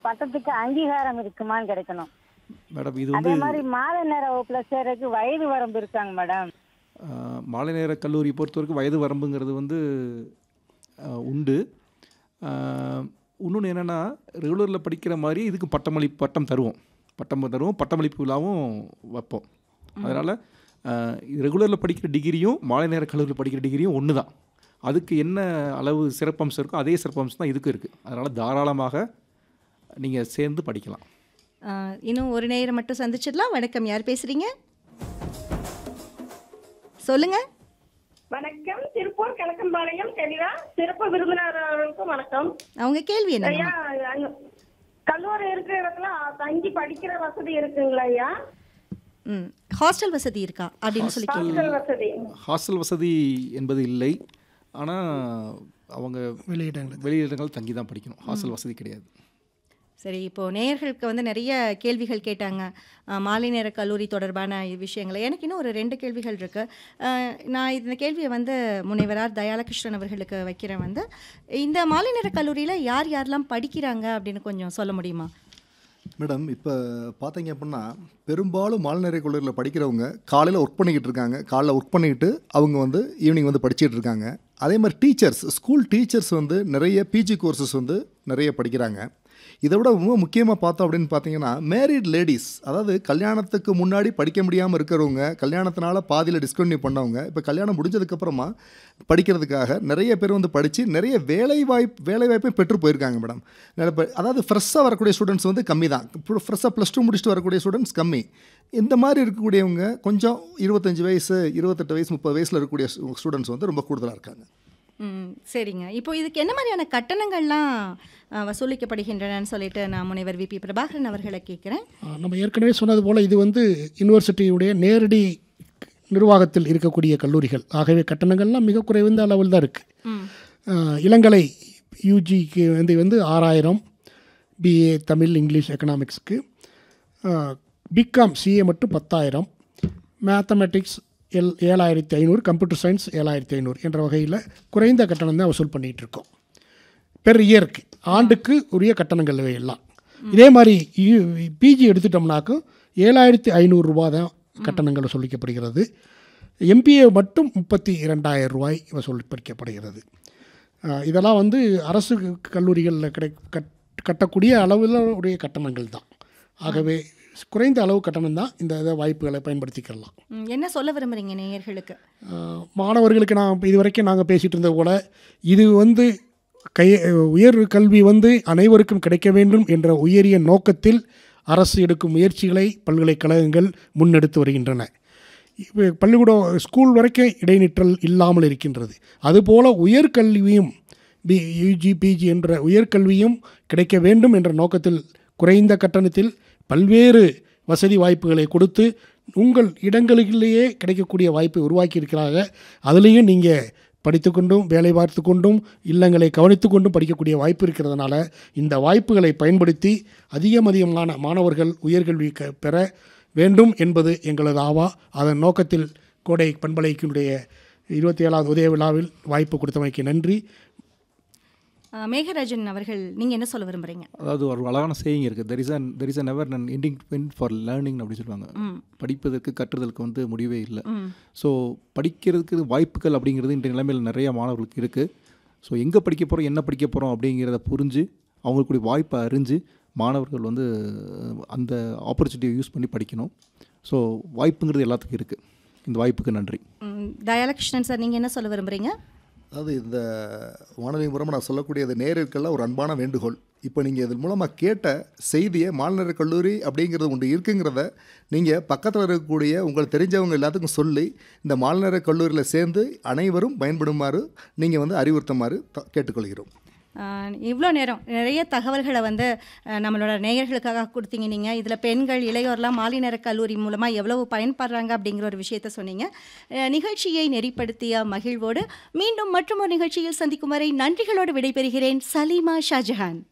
பட்டத்துக்கு அங்கீகாரம் இருக்குமான்னு கிடைக்கணும் மேடம் இது அதே வந்து மாதிரி மாலை நேர வகுப்புல சேர்றதுக்கு வயது வரம்பு இருக்காங்க மேடம் ஆஹ், மாலை நேர கல்லூரி பொறுத்தவரைக்கும் வயது வரம்புங்கிறது வந்து ஆஹ், உண்டு இன்னொன்று என்னென்னா ரெகுலரில் படிக்கிற மாதிரி இதுக்கு பட்டமளி பட்டம் தருவோம் பட்டம் தருவோம் பட்டமளிப்பு விழாவும் வைப்போம் அதனால் ரெகுலரில் படிக்கிற டிகிரியும் மாலை நேர கல்லூரியில் படிக்கிற டிகிரியும் ஒன்று தான் அதுக்கு என்ன அளவு சிறப்பம்சம் இருக்கோ அதே சிறப்பம்சம் தான் இதுக்கும் இருக்குது அதனால் தாராளமாக நீங்கள் சேர்ந்து படிக்கலாம் ஆ, இன்னும் ஒரு நேரம் மட்டும் சந்திச்சிடலாம் வணக்கம் யார் பேசுறீங்க சொல்லுங்க வணக்கம் திருப்பூர் கிழக்கம்பாளையம் தெளிவா சிறப்பு விருந்தினர் அவர்களுக்கும் வணக்கம் அவங்க கேள்வி என்ன ஐயா அங்க கல்லூரி இருக்கிற இடத்துல தங்கி படிக்கிற வசதி இருக்குங்களா ஐயா ம் ஹாஸ்டல் வசதி இருக்கா அப்படின்னு சொல்லி கேள்வி ஹாஸ்டல் வசதி ஹாஸ்டல் வசதி என்பது இல்லை ஆனால் அவங்க வெளியிடங்கள் வெளியிடங்கள் தங்கி தான் படிக்கணும் ஹாஸ்டல் வசதி கிடையாது சரி இப்போது நேயர்களுக்கு வந்து நிறைய கேள்விகள் கேட்டாங்க அஹ், மாலை நேர கல்லூரி தொடர்பான விஷயங்களை எனக்கு இன்னும் ஒரு ரெண்டு கேள்விகள் இருக்குது நான் இந்த கேள்வியை வந்து முனைவரார் தயாலகிருஷ்ணன் அவர்களுக்கு வைக்கிறேன் வந்து இந்த மாலை நேர கல்லூரியில் யார் யாரெல்லாம் படிக்கிறாங்க அப்படின்னு கொஞ்சம் சொல்ல முடியுமா மேடம் இப்போ பார்த்தீங்க அப்படின்னா பெரும்பாலும் மால்நறை கல்லூரியில் படிக்கிறவங்க காலையில் ஒர்க் பண்ணிக்கிட்டு இருக்காங்க காலைல ஒர்க் பண்ணிக்கிட்டு அவங்க வந்து ஈவினிங் வந்து படிச்சிட்டு இருக்காங்க அதே மாதிரி டீச்சர்ஸ் ஸ்கூல் டீச்சர்ஸ் வந்து நிறைய பிஜி கோர்சஸ் வந்து நிறைய படிக்கிறாங்க இதை விட ரொம்ப முக்கியமாக பார்த்தோம் அப்படின்னு பார்த்தீங்கன்னா மேரிட் லேடிஸ் அதாவது கல்யாணத்துக்கு முன்னாடி படிக்க முடியாமல் இருக்கிறவங்க கல்யாணத்தினால பாதியில் டிஸ்கண்டினியூ பண்ணவங்க இப்போ கல்யாணம் முடிஞ்சதுக்கப்புறமா படிக்கிறதுக்காக நிறைய பேர் வந்து படித்து நிறைய வேலை வாய்ப்பு வேலை வாய்ப்பை பெற்று போயிருக்காங்க மேடம் இப்ப அதாவது ஃப்ரெஷ்ஷாக வரக்கூடிய ஸ்டூடெண்ட்ஸ் வந்து கம்மி தான் ஃப்ரெஷ்ஷாக ப்ளஸ் டூ முடிச்சுட்டு வரக்கூடிய ஸ்டூடெண்ட்ஸ் கம்மி இந்த மாதிரி இருக்கக்கூடியவங்க கொஞ்சம் இருபத்தஞ்சி வயசு இருபத்தெட்டு வயசு முப்பது வயசில் இருக்கக்கூடிய ஸ்டூடெண்ட்ஸ் வந்து ரொம்ப கூடுதலாக இருக்காங்க ம் சரிங்க இப்போ இதுக்கு என்ன மாதிரியான கட்டணங்கள்லாம் அஹ், வசூலிக்கப்படுகின்றனன்னு சொல்லிட்டு நான் முனைவர் விபி பிரபாகரன் அவர்களை கேட்குறேன் ஆ, நம்ம ஏற்கனவே சொன்னது போல் இது வந்து யூனிவர்சிட்டியுடைய நேரடி நிர்வாகத்தில் இருக்கக்கூடிய கல்லூரிகள் ஆகவே கட்டணங்கள்லாம் மிக குறைந்த அளவில் தான் இருக்குது இளங்கலை யூஜிக்கு வந்து வந்து ஆறாயிரம் பிஏ தமிழ் இங்கிலீஷ் எக்கனாமிக்ஸ்க்கு பிகாம் சிஏ மட்டும் பத்தாயிரம் மேத்தமெட்டிக்ஸ் எல் ஏழாயிரத்தி ஐநூறு கம்ப்யூட்டர் சயின்ஸ் ஏழாயிரத்தி ஐநூறு என்ற வகையில் குறைந்த கட்டணம் தான் வசூல் பண்ணிகிட்டு இருக்கோம் பெர் இயருக்கு ஆண்டுக்கு உரிய கட்டணங்கள் இவை எல்லாம் இதே மாதிரி பிஜி எடுத்துட்டோம்னாக்கும் ஏழாயிரத்தி ஐநூறுரூவா தான் கட்டணங்கள் வசூலிக்கப்படுகிறது எம்பிஏ மட்டும் முப்பத்தி இரண்டாயிரம் ரூபாய் வசூலிக்கப்படுகிறது அஹ் இதெல்லாம் வந்து அரசு கல்லூரிகளில் கிடை கட் கட்டக்கூடிய அளவில் உடைய கட்டணங்கள் தான் ஆகவே குறைந்த அளவு கட்டணம் தான் இந்த இதை வாய்ப்புகளை பயன்படுத்திக்கலாம் ம், என்ன சொல்ல விரும்புகிறீங்க நேயர்களுக்கு ஆஹ் மாணவர்களுக்கு நான் இது வரைக்கும் நாங்கள் பேசிகிட்டு இருந்தது போல் இது வந்து கை உயர் கல்வி வந்து அனைவருக்கும் கிடைக்க வேண்டும் என்ற உயரிய நோக்கத்தில் அரசு எடுக்கும் முயற்சிகளை பல்கலைக்கழகங்கள் முன்னெடுத்து வருகின்றன இப்ப பள்ளிக்கூடம் ஸ்கூல் வரைக்கும் இடைநிற்றல் இல்லாமல் இருக்கின்றது அதுபோல் உயர்கல்வியும் பி யூஜி பிஜி என்ற உயர்கல்வியும் கிடைக்க வேண்டும் என்ற நோக்கத்தில் குறைந்த கட்டணத்தில் பல்வேறு வசதி வாய்ப்புகளை கொடுத்து உங்கள் இடங்களிலேயே கிடைக்கக்கூடிய வாய்ப்பை உருவாக்கி இருக்கிறாங்க அதுலேயும் நீங்கள் படித்துக்கொண்டும் வேலை பார்த்து கொண்டும் இல்லங்களை கவனித்து கொண்டும் படிக்கக்கூடிய வாய்ப்பு இருக்கிறதுனால இந்த வாய்ப்புகளை பயன்படுத்தி அதிகம் அதிகமான மாணவர்கள் உயர்கல்வி க பெற வேண்டும் என்பது எங்களது ஆவா அதன் நோக்கத்தில் கோடை பண்பலைக்கினுடைய இருபத்தி ஏழாவது உதய விழாவில் வாய்ப்பு கொடுத்தமைக்கு நன்றி அஹ், மேகராஜன் அவர்கள் நீங்கள் என்ன சொல்ல விரும்புகிறீங்க அதாவது ஒரு அழகான சேயிங் இருக்குது there is an there is a never an ending pen for learning அப்படின்னு சொல்லுவாங்க படிப்பதற்கு கற்றுதலுக்கு வந்து முடிவே இல்லை ஸோ படிக்கிறதுக்கு வாய்ப்புகள் அப்படிங்கிறது இன்றைய நிலைமையில் நிறைய மாணவர்களுக்கு இருக்குது ஸோ எங்கே படிக்க போகிறோம் என்ன படிக்க போகிறோம் அப்படிங்கிறத புரிஞ்சு அவங்களுக்குடைய வாய்ப்பை அறிஞ்சு மாணவர்கள் வந்து அந்த ஆப்பர்ச்சுனிட்டியை யூஸ் பண்ணி படிக்கணும் ஸோ வாய்ப்புங்கிறது எல்லாத்துக்கும் இருக்குது இந்த வாய்ப்புக்கு நன்றி ம், தயாலகிருஷ்ணன் சார் நீங்கள் என்ன சொல்ல விரும்புகிறீங்க அதாவது இந்த வானொலி மூலமாக நான் சொல்லக்கூடியது நேருக்கெல்லாம் ஒரு அன்பான வேண்டுகோள் இப்போ நீங்கள் இதன் மூலமாக கேட்ட செய்தியை மாநில கல்லூரி அப்படிங்கிறது ஒன்று இருக்குங்கிறத நீங்கள் பக்கத்தில் இருக்கக்கூடிய உங்களுக்கு தெரிஞ்சவங்க எல்லாத்துக்கும் சொல்லி இந்த மாநில கல்லூரியில் சேர்ந்து அனைவரும் பயன்படுமாறு நீங்கள் வந்து அறிவுறுத்துமாறு த- கேட்டுக்கொள்கிறோம் இவ்வளோ நேரம் நிறைய தகவல்களை வந்து அஹ், நம்மளோட நேயர்களுக்காக கொடுத்தீங்க நீங்கள் இதில் பெண்கள் இளையோர்லாம் மாலை நேர கல்லூரி மூலமாக எவ்வளவு பயன்படுறாங்க அப்படிங்கிற ஒரு விஷயத்த சொன்னீங்க அஹ், நிகழ்ச்சியை நெறிப்படுத்திய மகிழ்வோடு மீண்டும் மற்றும் ஒரு நிகழ்ச்சியில் சந்திக்கும் வரை நன்றிகளோடு விடைபெறுகிறேன் சலீமா ஷாஜஹான்